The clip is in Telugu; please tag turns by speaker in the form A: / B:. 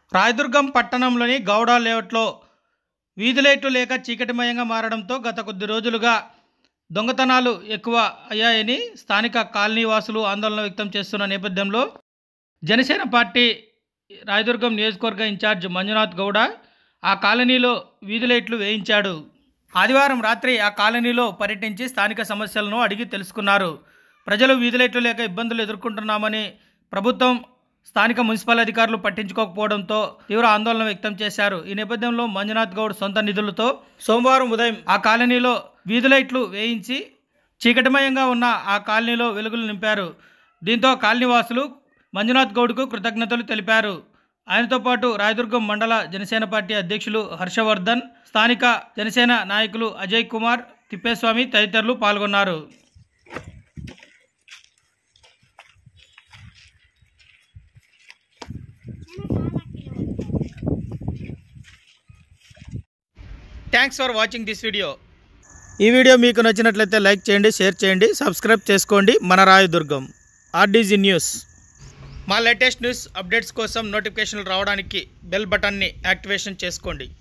A: రాయదుర్గం పట్టణంలోని గౌడ లేఅవుట్లో వీధి లైట్లు లేక చీకటిమయంగా మారడంతో గత కొద్ది రోజులుగా దొంగతనాలు ఎక్కువ అయ్యాయని స్థానిక కాలనీ వాసులు ఆందోళన వ్యక్తం చేస్తున్న నేపథ్యంలో జనసేన పార్టీ రాయదుర్గం నియోజకవర్గ ఇన్ఛార్జ్ మంజునాథ్ గౌడ ఆ కాలనీలో వీధి లైట్లు వేయించాడు ఆదివారం రాత్రి ఆ కాలనీలో పర్యటించి స్థానిక సమస్యలను అడిగి తెలుసుకున్నారు ప్రజలు వీధి లైట్లు లేక ఇబ్బందులు ఎదుర్కొంటున్నామని ప్రభుత్వం స్థానిక మున్సిపల్ అధికారులు పట్టించుకోకపోవడంతో తీవ్ర ఆందోళన వ్యక్తం చేశారు ఈ నేపథ్యంలో మంజునాథ్ గౌడ్ సొంత నిధులతో సోమవారం ఉదయం ఆ కాలనీలో వీధి లైట్లు వేయించి చీకటిమయంగా ఉన్న ఆ కాలనీలో వెలుగులు నింపారు దీంతో కాలనీవాసులు మంజునాథ్ గౌడ్కు కృతజ్ఞతలు తెలిపారు ఆయనతో పాటు రాయదుర్గం మండల జనసేన పార్టీ అధ్యక్షులు హర్షవర్ధన్ స్థానిక జనసేన నాయకులు అజయ్ కుమార్ తిప్పేస్వామి తదితరులు పాల్గొన్నారు thanks for watching this video ఈ వీడియో మీకు నచ్చినట్లయితే లైక్ చేయండి షేర్ చేయండి సబ్స్క్రైబ్ చేసుకోండి మన రాయదుర్గం ఆర్డీజీ న్యూస్ మా లేటెస్ట్ న్యూస్ అప్డేట్స్ కోసం నోటిఫికేషన్లు రావడానికి బెల్ బటన్ని యాక్టివేషన్ చేసుకోండి